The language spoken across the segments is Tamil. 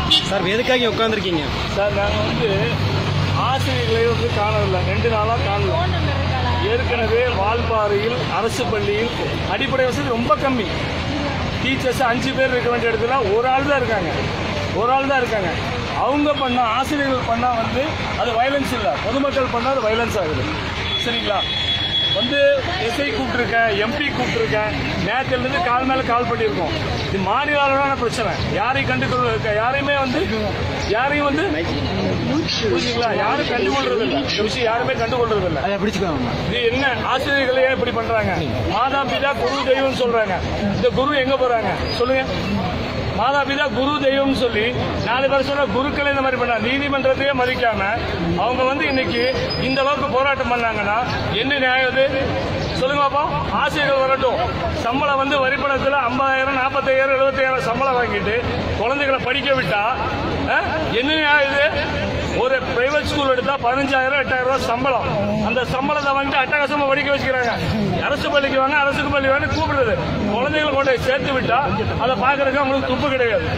சார் எதுக்காக இங்க உட்காந்துருக்கீங்க சார் நாங்கள் வந்து ஆசிரியர்களை வந்து காணவில்லை ரெண்டு நாளாக காணல ஏற்கனவே வால்பாறையில் அரசு பள்ளியில் அடிப்படை வசதி ரொம்ப கம்மி டீச்சர்ஸ் அஞ்சு பேர் இருக்க வேண்டிய இடத்துல ஒரு ஆள் தான் இருக்காங்க ஒரு ஆள் தான் இருக்காங்க அவங்க பண்ண ஆசிரியர்கள் பண்ணால் வந்து அது வயலன்ஸ் இல்லை பொதுமக்கள் பண்ணால் அது வயலன்ஸ் ஆகுது சரிங்களா வந்து எஸ்ஐ கூப்பிட்டுருக்கேன் எம்பி கூப்பிட்டுருக்கேன் நேரத்துலேருந்து கால் மேலே கால் பண்ணியிருக்கோம் இது மாநில அளவிலான பிரச்சனை யாரையும் கண்டுகொள்ள யாரையுமே வந்து யாரையும் வந்து புரிஞ்சுங்களா யாரும் கண்டுகொள்றது இல்லை இந்த விஷயம் யாருமே கண்டுகொள்றது இல்லை அதை பிடிச்சுக்கோங்க இது என்ன ஆசிரியர்களே ஏன் இப்படி பண்றாங்க மாதா பிதா குரு தெய்வம்னு சொல்றாங்க இந்த குரு எங்க போறாங்க சொல்லுங்க மாதா பிதா குரு தெய்வம்னு சொல்லி நாலு பேர் சொல்ல குருக்களை இந்த மாதிரி பண்ணா நீதிமன்றத்தையே மதிக்காம அவங்க வந்து இன்னைக்கு இந்த அளவுக்கு போராட்டம் பண்ணாங்கன்னா என்ன நியாயம் இது சொல்லுங்க பாப்பா ஆசிரியர்கள் வரட்டும் சம்பளம் வந்து வரிப்பணத்தில் ஐம்பதாயிரம் நாற்பத்தாயிரம் எழுபத்தாயிரம் சம்பளம் வாங்கிட்டு குழந்தைகளை படிக்க விட்டா அஹ், என்ன நியாயம் இது ஒரு பிரைவேட் ஸ்கூல் எடுத்தா பதினஞ்சாயிரம் எட்டாயிரம் ரூபாய் சம்பளம் அந்த சம்பளத்தை வாங்கிட்டு அட்டகாசமா படிக்க வச்சுக்கிறாங்க அரசு பள்ளிக்கு வாங்க அரசு பள்ளி வாங்க கூப்பிடுறது குழந்தைகளை கொண்டு போய் சேர்த்து விட்டா அதை பாக்குறதுக்கு அவங்களுக்கு துப்பு கிடையாது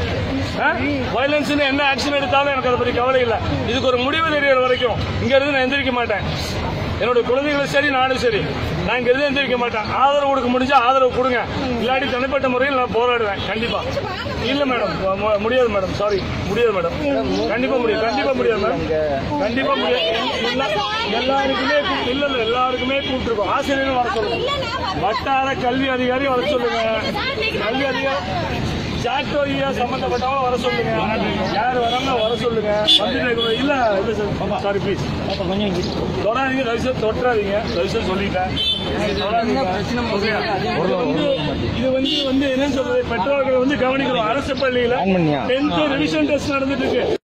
வயலன்ஸ் என்ன ஆக்ஷன் எடுத்தாலும் எனக்கு அதை பத்தி கவலை இல்லை இதுக்கு ஒரு முடிவு தெரியற வரைக்கும் இங்க இருந்து நான் எந்திரிக்க மாட்டேன் என்னோட குழந்தைகளும் சரி நானும் சரி நான் இங்க இருந்து எந்திரிக்க மாட்டேன் ஆதரவு கொடுக்க முடிஞ்சா ஆதரவு கொடுங்க இல்லாட்டி தனிப்பட்ட முறையில் நான் போராடுவேன் கண்டிப்பா இல்ல மேடம் மு- முடியாது மேடம் சாரி முடியாது மேடம் கண்டிப்பா முடியாது கண்டிப்பா முடியாது மேடம் கண்டிப்பா முடியாது எல்லா- எல்லாருக்குமே கூப்பிட்டு- இல்ல இல்ல எல்லாருக்குமே கூப்பிட்டுருக்கோம் ஆசிரியர்கள் வர சொல்லுங்க வட்டார கல்வி அதிகாரி வர சொல்லுங்க கல்வி அதிகாரி ஜாக்டோரியா சம்பந்தப்பட்டவங்க வர சொல்லுங்க யார் வராம வர சொல்லுங்க வந்துட்டு இல்ல இல்ல சாரி ப்ளீஸ் தொடாதீங்க தயவுசெய்து தொட்டுறாதீங்க தயவுசெய்து சொல்லிட்டேன் தொடாதீங்க. ஓகேயா? இது வந்து இது வந்து வந்து என்னன்னு சொல்றது பெற்றோர்கள் வந்து கவனிக்கணும் அரசு பள்ளியில டென்த் ரிவிஷன் டெஸ்ட் நடந்துட்டு இருக்கு